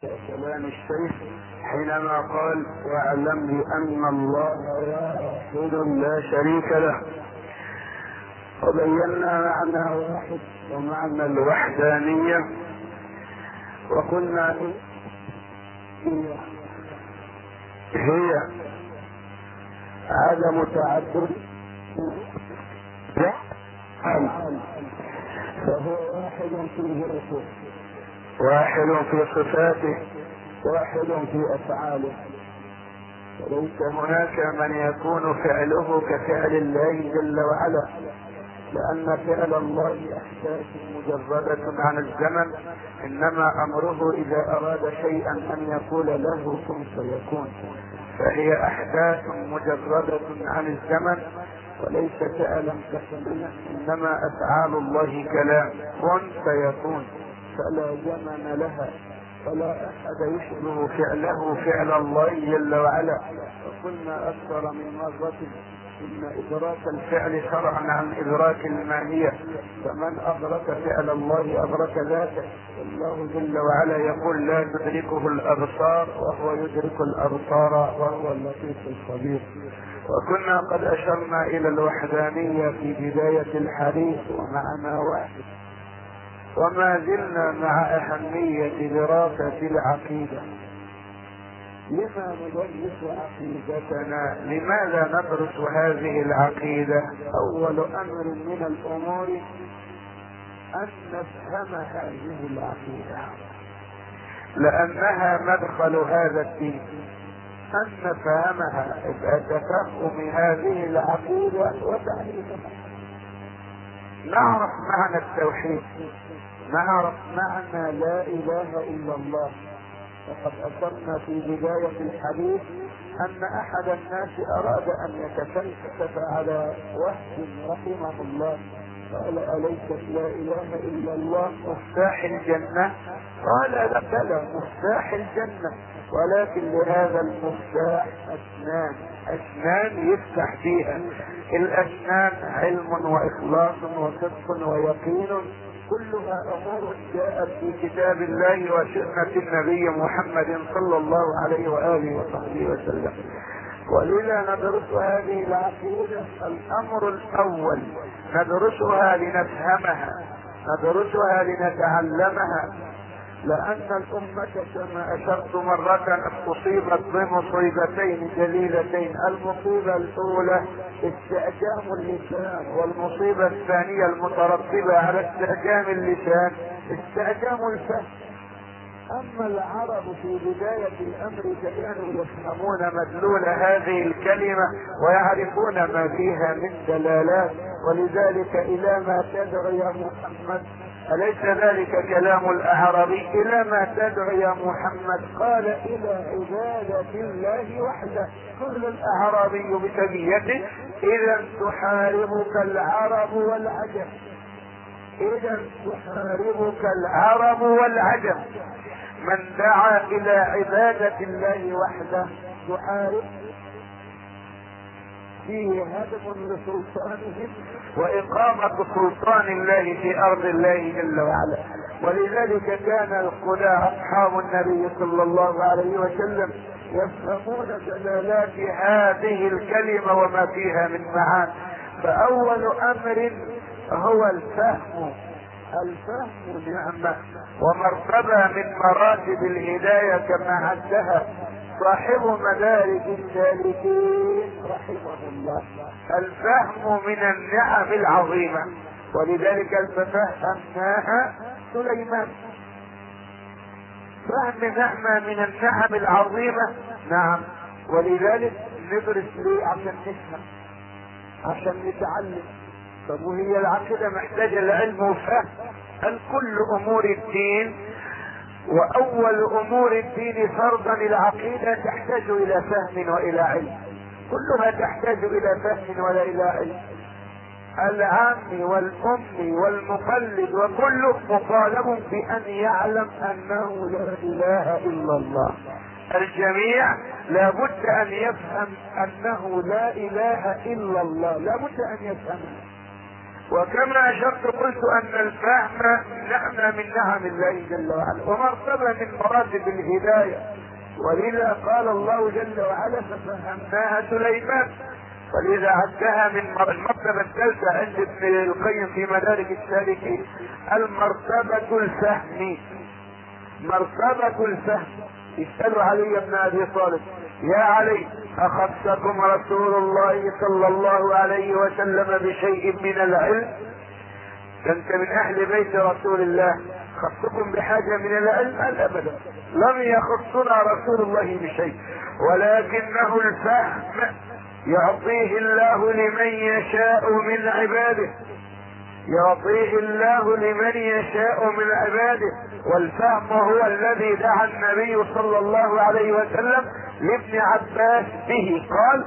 كلام الشيخ حينما قال واعلم بان الله واحد لا شريك له وبينا معنى واحد ومعنى الوحدانية وقلنا هي عدم تعدد فهو واحد في ذاته واحد في صفاته واحد في افعاله وليس هناك من يكون فعله كفعل الله جل وعلا لان فعل الله احداث مجرده عن الزمن انما امره اذا اراد شيئا ان يقول له كن فيكون فهي احداث مجرده عن الزمن وليس فعلا كفعلا انما افعال الله كلام كن فيكون فلا زمن لها ولا احد يشبه فعله فعل الله جل وعلا وقلنا اكثر من مره ان ادراك الفعل شرعا عن ادراك الماهيه فمن ادرك فعل الله ادرك ذاته الله جل وعلا يقول لا تدركه الابصار وهو يدرك الابصار وهو اللطيف الخبير وكنا قد اشرنا الى الوحدانيه في بدايه الحديث ومعنى واحد وما زلنا مع أهمية دراسة العقيدة لما ندرس عقيدتنا لماذا ندرس هذه العقيدة أول أمر من الأمور أن نفهم هذه العقيدة لأنها مدخل هذا الدين أن نفهمها تفهم هذه العقيدة وتعريفها نعرف معنى التوحيد نعرف معنى لا اله الا الله وقد اشرنا في بداية الحديث ان احد الناس اراد ان يتفلسف على وحد رحمه الله قال اليست لا اله الا الله مفتاح الجنة قال لا بلى مفتاح الجنة ولكن لهذا المفتاح اسنان اسنان يفتح فيها الاسنان علم واخلاص وصدق ويقين كلها امور جاءت في كتاب الله وسنة النبي محمد صلى الله عليه واله وصحبه وسلم ولذا ندرس هذه العقيدة الامر الاول ندرسها لنفهمها ندرسها لنتعلمها لأن الأمة كما أشرت مرة أصيبت بمصيبتين جليلتين المصيبة الأولى استعجام اللسان والمصيبة الثانية المترتبة على استعجام اللسان استعجام الفهم أما العرب في بداية الأمر كانوا يفهمون مدلول هذه الكلمة ويعرفون ما فيها من دلالات ولذلك إلى ما تدعو يا محمد أليس ذلك كلام الأعرابي إلى ما تدعو يا محمد قال إلى عبادة الله وحده كل الأعرابي بسبيته إذا تحاربك العرب والعجم إذا تحاربك العرب والعجم من دعا إلى عبادة الله وحده تحارب فيه هدم لسلطانهم وإقامة سلطان الله في أرض الله جل وعلا ولذلك كان القلاع أصحاب النبي صلى الله عليه وسلم يفهمون دلالات هذه الكلمة وما فيها من معاني فأول أمر هو الفهم الفهم نعمة ومرتبة من مراتب الهداية كما عدها صاحب مدارج السالكين رحمه الله الفهم من النعم العظيمة ولذلك ففهمناها سليمان فهم نعمة من النعم العظيمة نعم ولذلك ندرس ليه عشان نفهم عشان نتعلم طب وهي العقيدة محتاجة لعلم وفهم هل كل امور الدين واول امور الدين فرضا العقيدة تحتاج الى فهم والى علم كلها تحتاج الى فهم ولا الى علم العام والام والمقلد وكله مطالب بان يعلم انه لا اله الا الله الجميع لابد ان يفهم انه لا اله الا الله لابد ان يفهم وكما اشرت قلت ان الفهم نعمة من نعم الله جل وعلا ومرتبة من مراتب الهداية ولذا قال الله جل وعلا ففهمناها سليمان ولذا عدها من المرتبة الثالثة عند ابن القيم في مدارك السالكين المرتبة الفهم مرتبة الفهم اسألوا علي بن ابي طالب يا علي اخذتكم رسول الله صلى الله عليه وسلم بشيء من العلم انت من اهل بيت رسول الله خصكم بحاجة من العلم ابدا لم يخصنا رسول الله بشيء ولكنه الفهم يعطيه الله لمن يشاء من عباده يعطيه الله لمن يشاء من عباده والفهم هو الذي دعا النبي صلى الله عليه وسلم لابن عباس به قال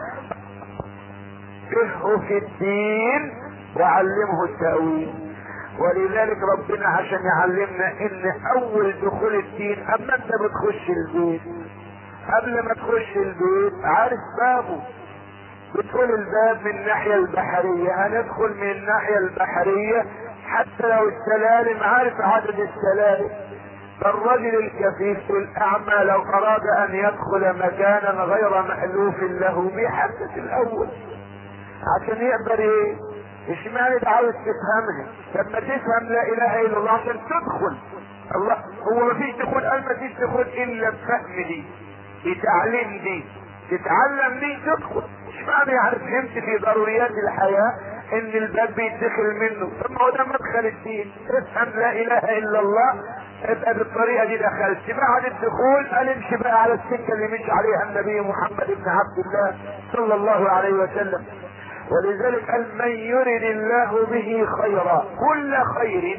فقه في الدين وعلمه التأويل ولذلك ربنا عشان يعلمنا ان اول دخول الدين اما انت بتخش البيت قبل ما تخش البيت عارف بابه بتقول الباب من الناحية البحرية هندخل من الناحية البحرية حتى لو السلالم عارف عدد السلالم فالرجل الكفيف الاعمى لو اراد ان يدخل مكانا غير مألوف له بيحدث الاول عشان يقدر ايه مش معنى عاوز تفهمها لما تفهم لا اله الا الله عشان تدخل الله هو ما فيش دخول قال ما فيش دخول الا بفهم دي بتعليم دي تتعلم دي تدخل مش معنى يعني فهمت في ضروريات الحياة ان الباب بيتدخل منه طب ما هو ده مدخل الدين افهم لا اله الا الله ابقى بالطريقه دي دخلت بعد الدخول قال امشي بقى على السكه اللي مشي عليها النبي محمد بن عبد الله صلى الله عليه وسلم ولذلك قال من يرد الله به خيرا كل خير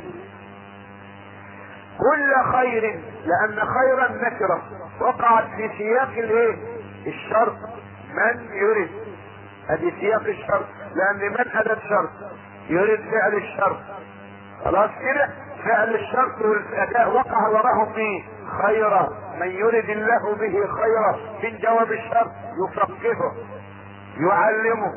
كل خير لان خيرا نكره وقعت في سياق الايه الشرط من يرد هذه سياق الشرط لان من اداة شرط يريد فعل الشرط خلاص كده فعل الشرط والاداء وقع وراهم ايه خيرا من يرد الله به خيرا من جواب الشرط يفقهه يعلمه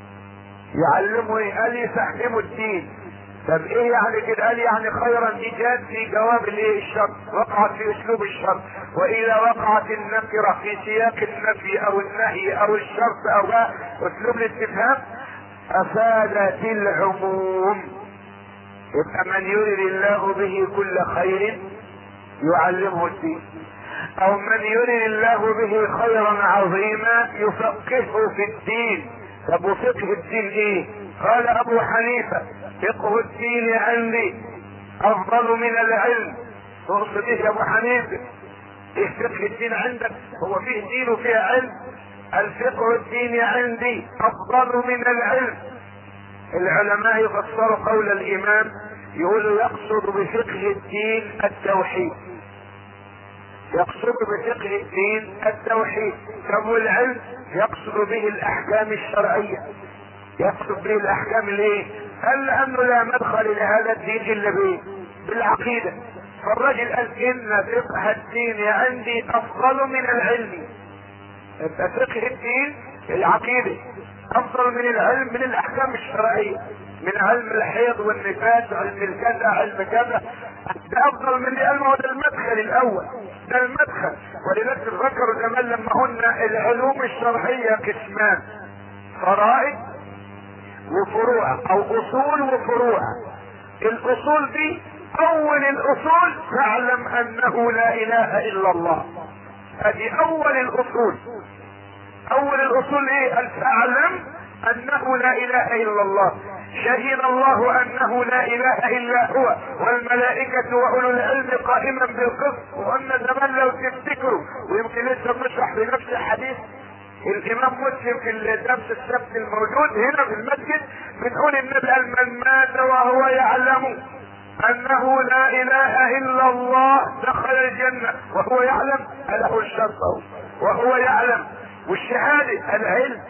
يعلمه ايه قال يفهمه الدين طب ايه يعني كده قال يعني خيرا ايجاد في جواب الايه الشرط وقعت في اسلوب الشرط واذا وقعت النكره في سياق النفي او النهي او الشرط او اسلوب الاستفهام افادت العموم يبقى من يرد الله به كل خير يعلمه الدين او من يرد الله به خيرا عظيما يفقهه في الدين طب وفقه الدين ايه قال ابو حنيفه فقه الدين عندي افضل من العلم تقصد ايه يا ابو حنيفه ايه فقه الدين عندك هو فيه دين وفيه علم الفقه الدين عندي افضل من العلم العلماء يفسروا قول الامام يقول يقصد بفقه الدين التوحيد يقصد بفقه الدين التوحيد طب والعلم يقصد به الاحكام الشرعيه يقصد به الاحكام الايه قال لانه لا مدخل لهذا الدين الا بايه بالعقيده فالرجل قال ان فقه الدين عندي افضل من العلم يبقى فقه الدين العقيده افضل من العلم من الاحكام الشرعيه من علم الحيض والنفاس علم الكذا علم كذا ده افضل من علم هو ده المدخل الاول ده المدخل ولذلك ذكروا زمان لما قلنا العلوم الشرعيه قسمان فرائض وفروع او اصول وفروع الاصول دي اول الاصول فاعلم انه لا اله الا الله هذه اول الاصول اول الاصول ايه ان فاعلم انه لا اله الا الله شهد الله انه لا اله الا هو والملائكة واولو العلم قائما بالقسط وان زمان لو تفتكروا ويمكن لسه بنشرح في نفس الحديث الامام مسلم في الدرس السبت الموجود هنا في المسجد بنقول النبي قال من مات وهو يعلم انه لا اله الا الله دخل الجنة وهو يعلم له الشرط وهو يعلم والشهادة العلم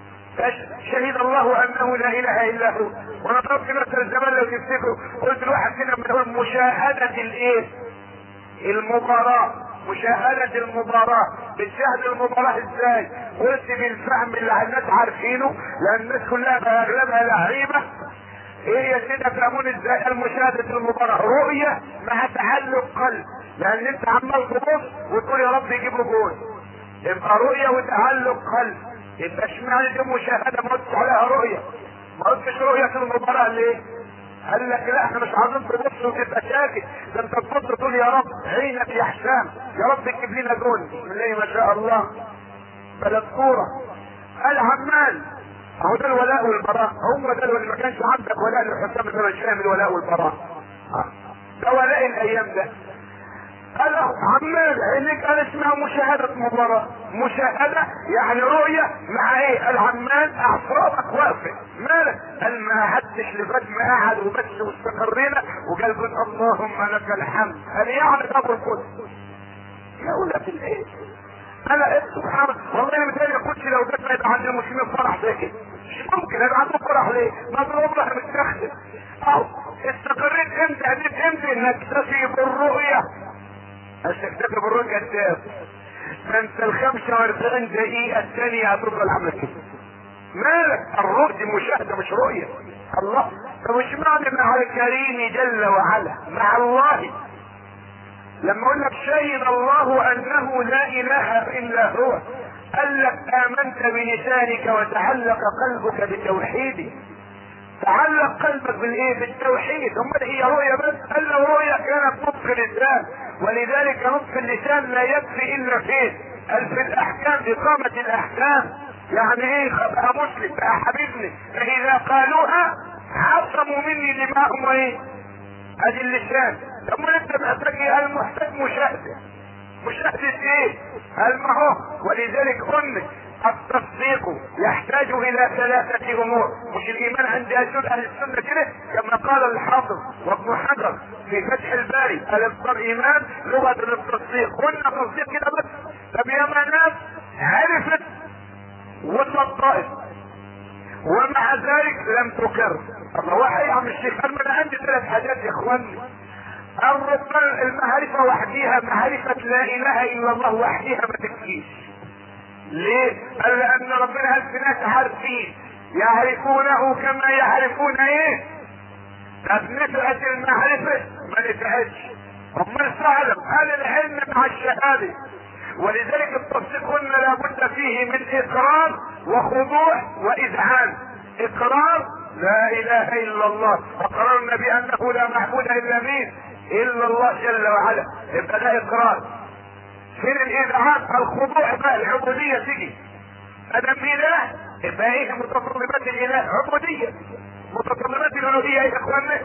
شهد الله انه لا اله الا هو وانا ضربت مثل زمان لو تفتكروا قلت الواحد فينا بنقول مشاهدة الايه المباراة مشاهدة المباراة بتشاهد المباراة ازاي قلت بالفهم اللي الناس عارفينه لان الناس كلها اغلبها لعيبة ايه يا سيدي فهمون ازاي المشاهدة المباراة رؤية مع تعلق قلب لان انت عمال تبص وتقول يا رب يجيب له جول يبقى رؤية وتعلق قلب يبقى اشمعنى دي مشاهدة ما قلتش عليها رؤية ما قلتش رؤية المباراة ليه؟ قال لك لا احنا مش عايزين تبص وتبقى ساكت ده انت تبص تقول يا رب عينك يا حسام يا رب تجيب لنا جول بسم الله ما شاء الله بلد كورة العمال اهو ده الولاء والبراء هو ده اللي ما كانش عندك ولاء للحسام انت مش فاهم الولاء والبراء ده ولاء الايام ده قال له عمال عينيك قال اسمها مشاهدة مباراة مشاهدة يعني رؤية مع ايه العمال اعصابك واقفة مالك قال ما قعدتش لغاية ما قعد وبس واستقرينا وقال قل اللهم لك الحمد قال يعني ابو القدس يا ولاد الايه انا إيه سبحان الله والله انا متهيألي كنت لو جت ما يبقى عند المسلمين فرح زي كده مش ممكن يبقى عندهم فرح ليه؟ ما ضرب لها متاخد اهو استقريت امتى قديت امتى انك تكتفي بالرؤية مش تكتفي بالرؤية كذاب ده انت ال 45 دقيقة الثانية هتفضل عاملة كده مالك الرؤية دي مشاهدة مش رؤية الله طب مش معنى مع الكريم جل وعلا مع الله لما اقول لك شهد الله انه لا اله الا هو قال لك امنت بلسانك وتعلق قلبك بتوحيده تعلق قلبك بالايه بالتوحيد امال هي رؤيا بس قال له رؤيا كانت نطق اللسان ولذلك نطق اللسان لا يكفي الا فين قال في الاحكام اقامه الاحكام يعني ايه بقى مسلم بقى حبيبني فاذا قالوها عصموا مني دماءهم وايه ادي اللسان طب ما انت محتاج ايه المحتاج مشاهده مشاهده ايه قال ما هو ولذلك قلنا التصديق يحتاج الى ثلاثة امور مش الايمان عند اهل السنة كده كما قال الحافظ وابن حجر في فتح الباري الابصار ايمان لغة للتصديق قلنا تصديق كده بس طب يا ناس عرفت وصدقت ومع ذلك لم تقر الله واحد يا عم الشيخ قال ما انا عندي ثلاث حاجات يا اخواني الربان المعرفة وحديها معرفة لا اله الا الله وحديها ما تكفيش ليه؟ قال لان ربنا هل في ناس عارفين يعرفونه كما يعرفون ايه؟ طب نفعت المعرفة ما نفعتش امال تعلم قال العلم مع الشهادة ولذلك التصديق قلنا لابد فيه من اقرار وخضوع واذعان اقرار لا اله الا الله اقررنا بانه لا معبود الا مين الا الله جل وعلا يبقى ده اقرار فين الاذعان الخضوع بقى العبوديه تيجي ادم اله يبقى ايه متطلبات الاله عبوديه متطلبات الالوهيه يا اخوانا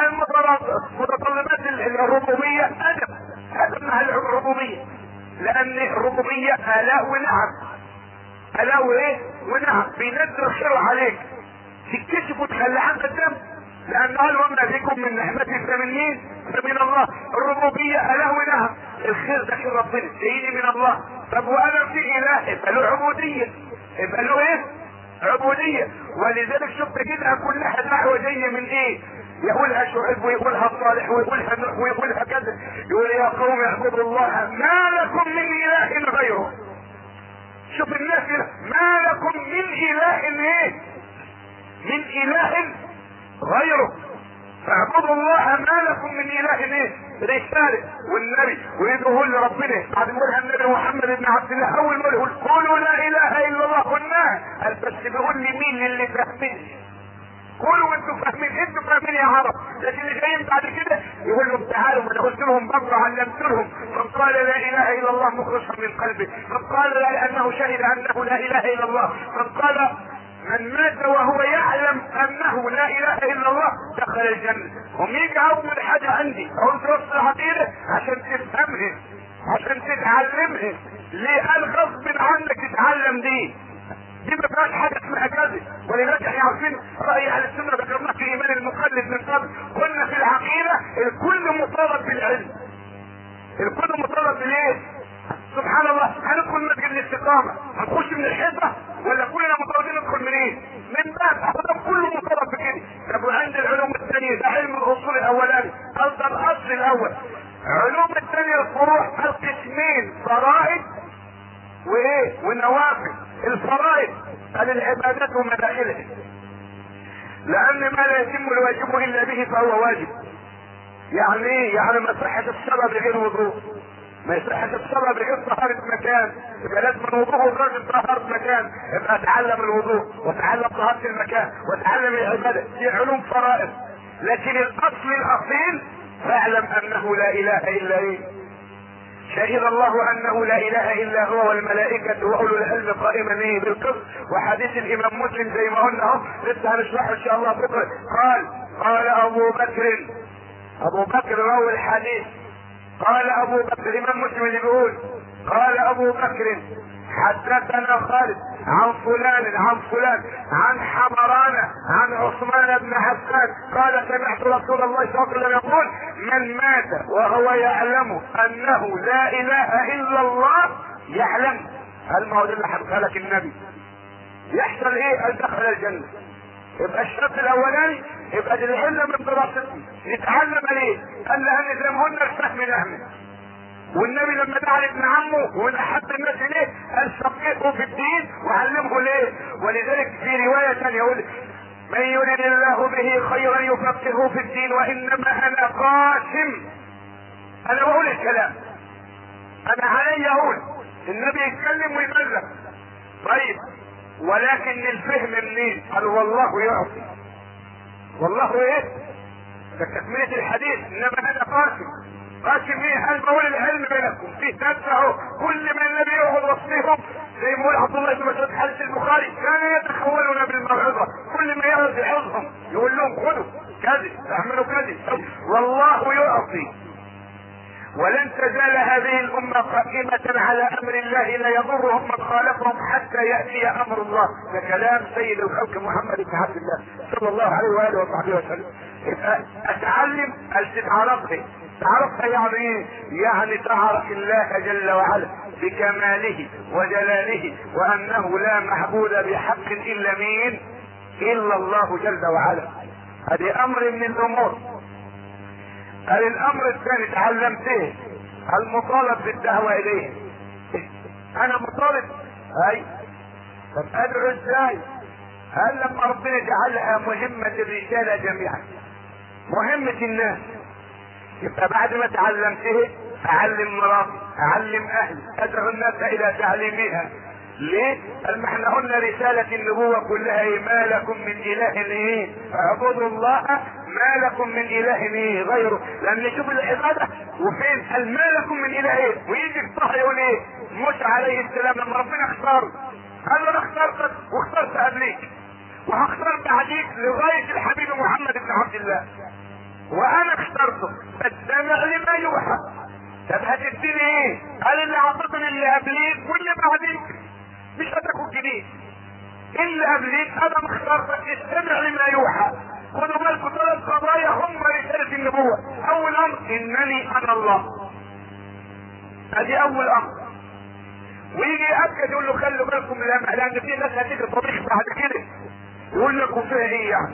متطلبات الربوبيه ادب ادب مع الربوبيه لان الربوبيه الاء ونعم الاء وايه ونعم بينزل الخير عليك تكتشف وتخلي عنك الدم لان قال وما بكم من نعمة فمن مين؟ فمن الله الربوبية اله ونعم الخير ده خير ربنا سيدي من الله طب وانا في اله يبقى له عبودية يبقى له ايه؟ عبودية ولذلك شفت كده كلها دعوة جاية من ايه؟ يقولها شعيب ويقولها صالح ويقولها نوح ويقولها كذا يقول يا قوم اعبدوا الله ما لكم من اله غيره شوف الناس ما لكم من اله ايه من اله غيره فاعبدوا الله ما لكم من اله ايه رسالة والنبي ويدعوه لربنا بعد ما يقولها النبي محمد بن عبد الله اول ما يقول قولوا لا اله الا الله قلناها قال بس بيقول لي مين اللي فاهمين قولوا انتوا فاهمين انتوا فاهمين يا عرب لكن اللي جايين بعد كده يقول لهم تعالوا ما قلت لهم برضه علمت لهم من قال لا اله الا الله مخلصا من قلبه من قال لا لانه شهد انه لا اله الا الله من قال من مات وهو يعلم انه لا اله الا الله دخل الجنه هم يجي اول حاجه عندي اقول دراسه العقيده عشان تفهمها عشان تتعلمها ليه قال غصب عنك تتعلم دي دي ما فيهاش حاجه اسمها كذب ولذلك احنا عارفين راي اهل السنه ذكرناه في ايمان المقلد من قبل قلنا في العقيده الكل مطالب بالعلم الكل مطالب بالايه؟ سبحان الله هندخل مسجد الاستقامه هنخش من الحيطه ولا كلنا مطالبين ندخل منين؟ من باب احنا كله مطالب بكده طب وعند العلوم الثانيه ده علم الاصول الاولاني قصد الاصل الاول علوم الثانيه الفروع القسمين فرائض وايه؟ ونوافل الفرائض قال العبادات ومداخلها لان ما لا يتم الواجب الا به فهو واجب يعني ايه يعني ما صحة الصلاة بغير وضوء ما يصحش الصلاة بغير طهارة مكان يبقى لازم الوضوء والراجل طهارة مكان يبقى اتعلم الوضوء واتعلم طهارة المكان واتعلم العبادة دي علوم فرائض لكن الاصل الاصيل فاعلم انه لا اله الا ايه شهد الله انه لا اله الا هو والملائكة واولو العلم قائما ايه بالقسط وحديث الامام مسلم زي ما قلنا اهو لسه هنشرحه ان شاء الله بكره قال قال ابو بكر ابو بكر راوي الحديث قال ابو بكر الامام مسلم اللي بيقول قال ابو بكر حدثنا خالد عن فلان عن فلان عن حمران عن عثمان بن حسان قال سمعت رسول الله صلى الله عليه وسلم يقول من مات وهو يعلم انه لا اله الا الله يعلم هل ما هو ده اللي حكى لك النبي يحصل ايه؟ ان دخل الجنه يبقى الشرط الاولاني يبقى دي العله من دراستي يتعلم ليه؟ قال لان زي ما قلنا الفهم نعمه والنبي لما دعا لابن عمه ومن احب الناس اليه قال فقهه في الدين وعلمه ليه؟ ولذلك في روايه ثانيه يقول من يريد الله به خيرا يفقهه في الدين وانما انا قاسم انا بقول الكلام انا علي اقول النبي يتكلم ويبلغ طيب ولكن الفهم منين قال والله يعطي والله ايه ده تكملة الحديث انما انا قاسم قاسم ايه قال بقول العلم بينكم فيه درس اهو كل ما النبي يقعد وصفيهم زي ما يقول عبد الله بن مسعود حديث البخاري كان يتخولون بالموعظه كل ما يقعد يحفظهم يقول لهم خذوا كذب اعملوا كذب والله يعطي ولن تزال هذه الأمة قائمة على أمر الله لا يضرهم من خالفهم حتى يأتي أمر الله ده كلام سيد الخلق محمد بن عبد الله صلى الله عليه وآله وصحبه وسلم أتعلم تعرفها تعرفها يعني ايه؟ يعني تعرف الله جل وعلا بكماله وجلاله وأنه لا معبود بحق إلا مين؟ إلا الله جل وعلا هذه أمر من الأمور قال الامر الثاني تعلمت ايه المطالب بالدعوة اليه انا مطالب اي طب ادعو ازاي قال لما ربنا جعلها مهمة الرجال جميعا مهمة الناس يبقى بعد ما تعلمته اعلم مراتي اعلم اهلي ادعو الناس الى تعليمها ليه؟ قال ما احنا قلنا رسالة النبوة كلها ايه؟ ما لكم من اله ايه؟ اعبدوا الله ما لكم من اله ايه غيره؟ لان نشوف العبادة وفين؟ قال ما لكم من اله ايه؟ ويجي الصح يقول ايه؟ موسى عليه السلام لما ربنا اختاره قال له انا اخترتك واخترت قبليك وهختار بعديك لغاية الحبيب محمد بن عبد الله وانا اخترته فاستمع لما يوحى طب هتديني ايه؟ قال اللي عطتني اللي قبليك واللي بعديك مش هتاخد جديد اللي قبليك انا مختارتك استمع لما يوحى خدوا بالكم ثلاث قضايا هم رسالة النبوة اول امر انني انا الله ادي اول امر ويجي يأكد يقول له خلوا بالكم لما لان في ناس هتيجي طبيخ بعد كده يقول لك وفيها ايه يعني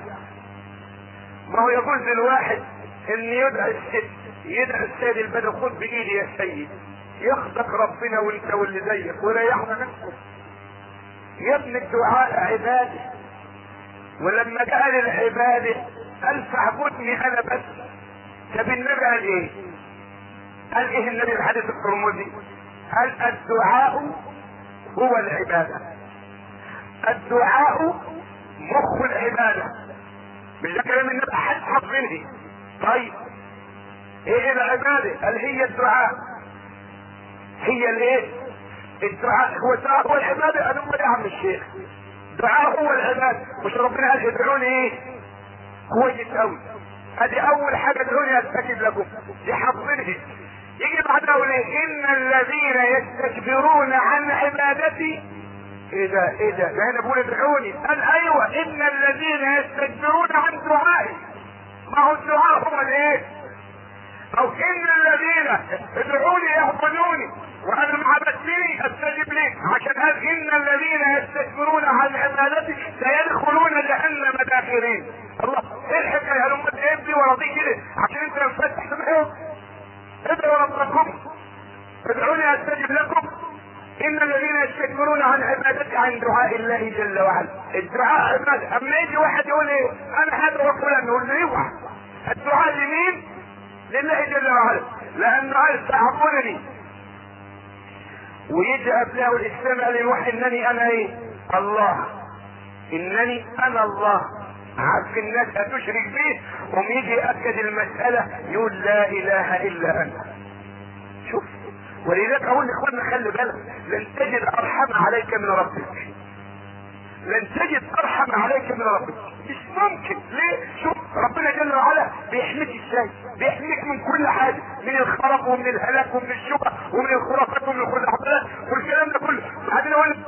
ما هو يجوز للواحد ان يدعي الست يدعي السيد البدر خد بايدي يا سيد ياخدك ربنا وانت واللي زيك ويريحنا نفسك يا ابن الدعاء عباده ولما قال العباده قال فاعبدني انا بس طب النبي قال ايه؟ قال ايه النبي في الحديث الترمذي؟ قال الدعاء هو العباده الدعاء مخ العباده مش ده كلام النبي حد حافظني طيب ايه العباده؟ قال هي الدعاء هي الايه؟ الدعاء هو الدعاء هو العباده انا يا عم الشيخ الدعاء هو العباده مش ربنا قال ادعوني ايه؟ كويس قوي ادي اول حاجه ادعوني استجب لكم دي حافظينها يجي بعدها يقول ايه؟ ان الذين يستكبرون عن عبادتي ايه ده ايه ده؟ ده هنا بقول ادعوني قال ايوه ان الذين يستكبرون عن دعائي ما هو الدعاء هو الايه؟ او ان الذين ادعوني يعبدوني وانا مع بسمي استجب لك عشان قال ان الذين يستكبرون عن عبادتي سيدخلون جهنم داخلين الله ايه الحكايه يا امه ابني ورضي كده عشان انت مفتح سمعهم ادعوا ربكم ادعوني استجب لكم ان الذين يستكبرون عن عبادتي عن دعاء الله جل وعلا الدعاء عبادة اما يجي واحد يقول ايه انا هدعو فلان نقول له اوعى الدعاء لمين لله جل وعلا لانه قال تعبدني ويجي قبله الاسلام قال الوحي انني انا ايه الله انني انا الله عارف الناس هتشرك به قوم يجي ياكد المساله يقول لا اله الا انت شوف ولذلك اقول لاخواننا خلي بالك لن تجد ارحم عليك من ربك لن تجد ارحم عليك من ربك مش ممكن ليه شوف ربنا جل وعلا بيحميك ازاي بيحميك من كل حاجه من الخرق ومن الهلاك ومن الشبه ومن الخرافات ومن الخزعبلات والكلام ده كله بعدين اقول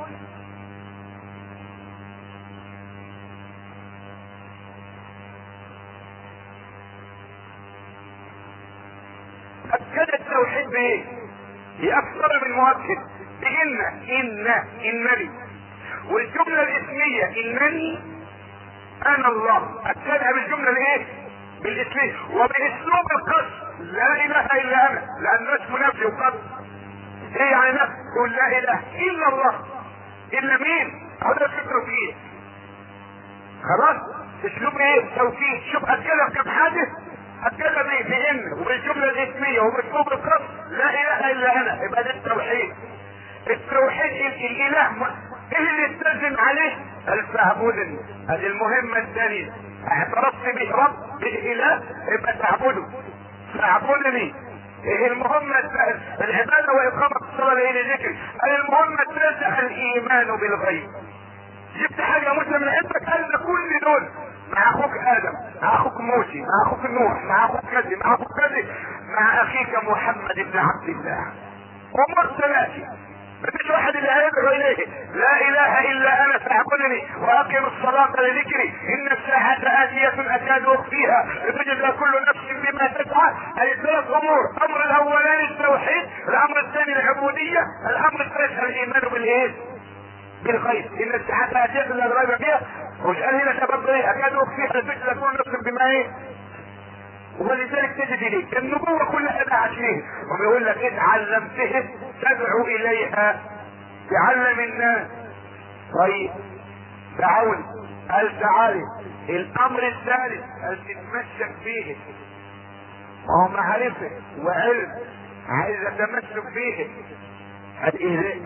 اكد التوحيد بايه باكثر من مؤكد بان ان انني والجمله الاسميه انني انا الله اكدها بالجمله الايه بالاسميه وباسلوب القصد لا اله الا انا لانه اسمه نفسي وقصد ايه يعني نفسي تقول لا اله الا الله الا مين هذا فكره فيه خلاص اسلوب ايه توكيد شوف اتكلم كم حاجه اتكلم ايه بان وبالجمله الاسميه وباسلوب القصد لا اله الا انا يبقى ده التوحيد التوحيد الاله ايه اللي استلزم عليه الفهمودني هذه المهمة الثانية اعترفت به رب بالاله يبقى تعبده تعبدني ايه المهمة العبادة واقامة الصلاة الى ذكر المهمة الثالثة الايمان بالغيب جبت حاجة مسلم من عندك قال كل دول مع اخوك ادم مع اخوك موسى مع اخوك نوح مع اخوك كذي مع اخوك كذي مع اخيك محمد بن عبد الله امور ثلاثة مفيش واحد اللي هيدعو اليه لا اله الا انا فاعبدني واقم الصلاة لذكري ان الساعة اتية اكاد اخفيها لتجزى كل نفس بما تسعى هذه ثلاث امور الامر الاولاني التوحيد الامر الثاني العبودية الامر الثالث الايمان بالايه بالغيب ان الساعة اتية لا ريب فيها وش قال هنا تبقى ايه اكاد اخفيها لتجزى كل نفس بما ايه ولذلك تجد ليه النبوة كلها دعت ليه وبيقول لك إن علمتهم تدعو إليها تعلم الناس طيب دعوني قال تعالي الأمر الثالث قال تتمسك فيه وهو معرفة وعلم عايز أتمسك فيه قال إيه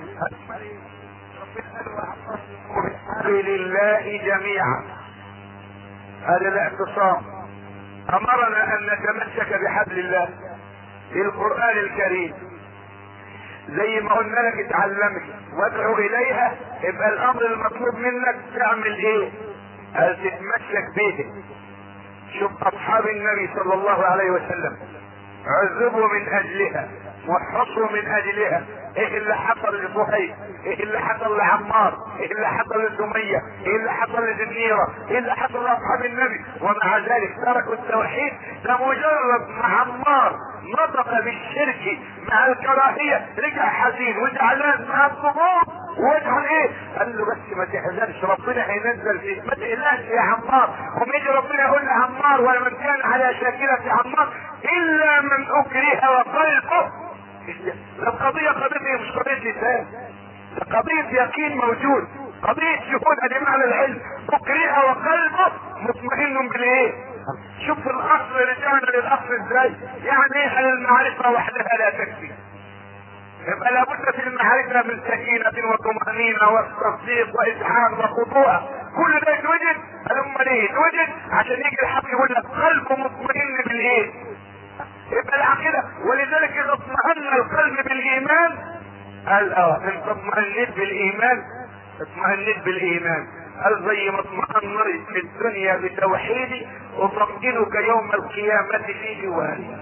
لله جميعا هذا الاعتصام امرنا ان نتمسك بحبل الله في القرآن الكريم زي ما قلنا لك اتعلمت وادعو اليها يبقى الامر المطلوب منك تعمل ايه قال تتمسك به شوف اصحاب النبي صلى الله عليه وسلم عذبوا من اجلها وحصوا من اجلها ايه اللي حصل لصهيب ايه اللي حصل لعمار ايه اللي حصل لسمية ايه اللي حصل لزنيرة ايه اللي حصل لاصحاب النبي ومع ذلك تركوا التوحيد ده مجرد ما عمار نطق بالشرك مع الكراهية رجع حزين وزعلان مع الضغوط واجعل ايه قال له بس ما تحزنش ربنا هينزل فيك ما تقلقش يا عمار وما يجي ربنا يقول لعمار ولمن كان على شاكلة عمار الا من اكره وقلبه القضية قضية مش قضية لسان قضية يقين موجود قضية شهود هذه معنى العلم اكره وقلبه مطمئن بالايه شوف الاصل رجعنا للاصل ازاي يعني ايه المعرفة وحدها لا تكفي يبقى لابد في المعرفة من سكينة وطمأنينة والتصديق وإسعاد وخضوع كل ده يتوجد الأمة ليه يتوجد عشان يجي الحق يقول لك قلبه مطمئن بالإيه؟ يبقى العقيدة ولذلك إذا اطمأن القلب بالإيمان قال اه انت اطمأنيت بالإيمان اطمأنيت بالإيمان قال زي ما اطمأنيت في الدنيا بتوحيدي أطمئنك يوم القيامة في جواري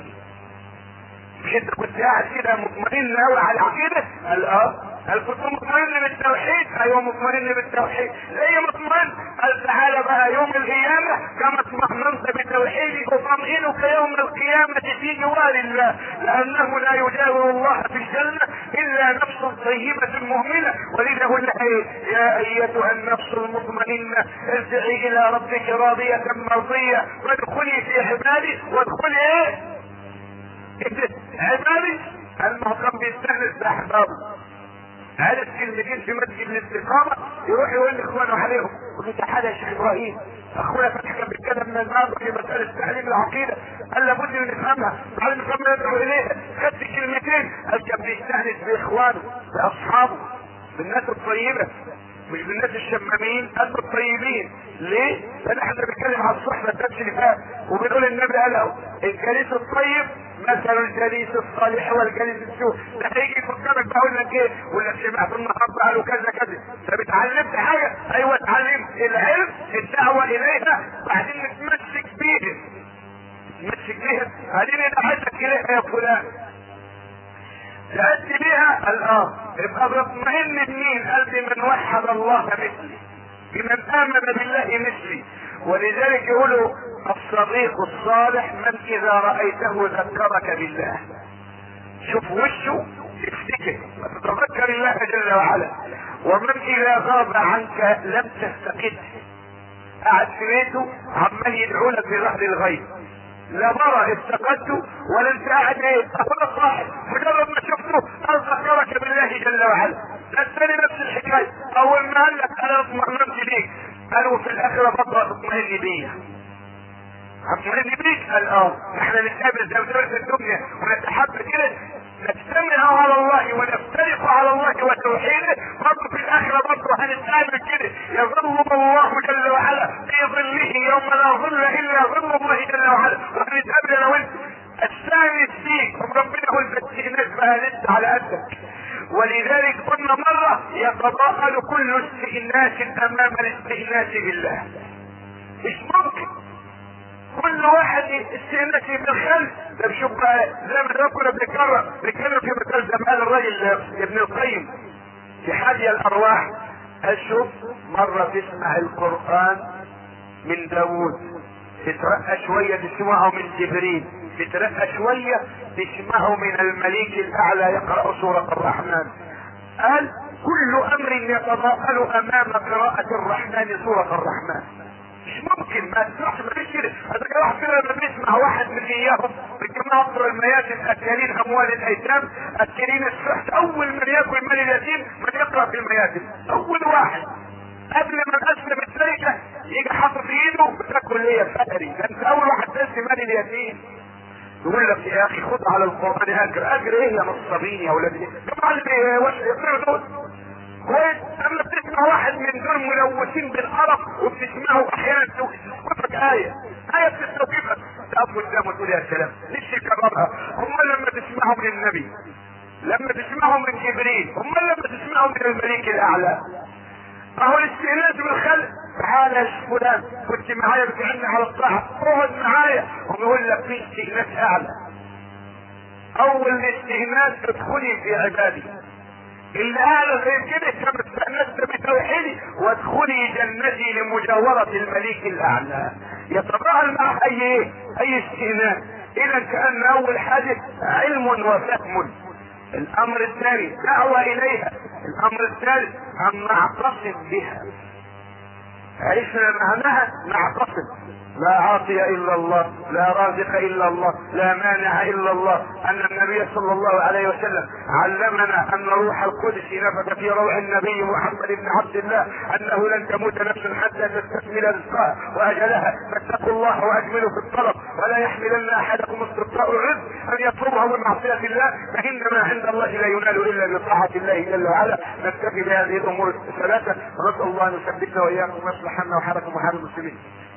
مش انت كنت قاعد كده مطمئن قوي على العقيده؟ قال اه قال كنت مطمئن بالتوحيد؟ ايوه مطمئن بالتوحيد، زي مطمئن قال تعالى بقى يوم القيامه كما اطمئننت بتوحيدي اطمئنك يوم القيامه في جوار الله لانه لا يجاور الله في الجنه الا نفس طيبه مؤمنه ولذا يقول لها ايه؟ يا ايتها النفس المطمئنه ارجعي الى ربك راضيه مرضيه وادخلي في عبادي وادخلي ايه؟ عبادي المهتم بيستهلك باحبابه عرف كلمتين في مسجد الاستقامة يروح يقول لاخوانه عليهم وفي تعالى يا شيخ ابراهيم اخويا فتحي كان بيتكلم من النهارده في مسألة تعليم العقيدة قال لابد من نفهمها قال نفهمها ندعو اليها خدت كلمتين قال كان بيستانس باخوانه باصحابه بالناس الطيبة مش بالناس الشمامين قد الطيبين ليه؟ لان احنا بنتكلم على الصحبة الدرس اللي فات وبنقول النبي قال اهو الجليس الطيب مثل الجليس الصالح والجليس السوء ده هيجي يفكرك بقول لك ايه يقول لك سمعت النهارده قالوا كذا كذا طب اتعلمت حاجه ايوه اتعلمت العلم الدعوه اليها بعدين نتمسك بيها نتمسك بيها بعدين نبعثك اليها يا فلان تأتي بها الآن يبقى بطمئن بمين قال بمن وحد الله مثلي بمن آمن بالله مثلي ولذلك يقولوا الصديق الصالح من إذا رأيته ذكرك بالله شوف وشه افتكر تتذكر الله جل وعلا ومن إذا غاب عنك لم تفتقده قاعد في بيته عمال يدعو لك بظهر الغيب لا مرة افتقدته ولا انت قاعد ايه اخونا صاحب مجرد ما شفته اذكرك بالله جل وعلا ده الثاني نفس الحكاية اول ما قال لك انا اطمئننت بيك قالوا في الاخرة فترة تطمئن بيا هتطمئن بيك قال اه احنا نتقابل زي ما في الدنيا ونتحب كده نجتمع على الله ونفترق على الله وتوحيده برضه في الاخره برضه هنتقابل كده يظل الله جل وعلا في ظله يوم لا ظل الا ظل الله جل وعلا وهنتقابل انا وانت الثاني فيك ربنا هو الناس بقى لسه على قدك ولذلك قلنا مرة يتضاءل كل استئناس امام الاستئناس بالله مش ممكن كل واحد استئناسي بالخلف ده بشوف بقى زي ما كنا بنتكرر بنتكلم في مثال زمان الراجل ابن القيم في حادي الارواح اشوف مرة تسمع القرآن من داوود تترقى شوية تسمعه من جبريل تترقى شوية تسمعه من الملك الاعلى يقرأ سورة الرحمن قال كل امر يتضاءل امام قراءة الرحمن سورة الرحمن مش ممكن ما تسمعش ما فيش كده هذا كان واحد كده لما بيسمع واحد من اياهم بالجماعه اكثر المياتم اكلين اموال الايتام اكلين السحت اول من ياكل مال اليتيم من يقرا في المياتم اول واحد قبل ما تسلم السرقه يجي حاطط في ايده بتاكل ليه فقري ده انت اول واحد تسلم مال اليتيم يقول لك يا اخي خد على القران اجر اجر ايه يا نصابين يا ولاد جماعه اللي يقرأوا دول كويس اما بتسمع واحد من دول ملوثين بالقرف وبتسمعه احيانا توقفك ايه ايه بتستوقفك تقف قدامه تقول يا سلام ليش يكررها هم لما تسمعه من النبي لما تسمعه من جبريل هم لما تسمعه من الملك الاعلى اهو الاستئناس بالخلق تعالى يا فلان كنت معايا بتعني على الطاعه اقعد معايا ويقول لك في استئناس اعلى اول الاستئناس ادخلي في عبادي اللي قال غير كده كما استأنست بتوحيدي وادخلي جنتي لمجاورة الملك الأعلى يتضاهل مع أي إيه؟ أي استئناس إذا كأن أول حاجة علم وفهم الأمر الثاني دعوة إليها الأمر الثالث أن نعتصم بها عرفنا معناها نعتصم لا عاطي الا الله لا رازق الا الله لا مانع الا الله ان النبي صلى الله عليه وسلم علمنا ان روح القدس نفث في روح النبي محمد بن عبد الله انه لن تموت نفس حتى تستكمل رزقها واجلها فاتقوا الله واجملوا في الطلب ولا يحملن احدكم استبقاء الرزق ان يطلبه من معصيه الله فانما عند الله لا ينال الا بطاعه الله جل وعلا نكتفي بهذه الامور الثلاثه ونسال الله ان يثبتنا واياكم ويصلح لنا وحالكم وحال المسلمين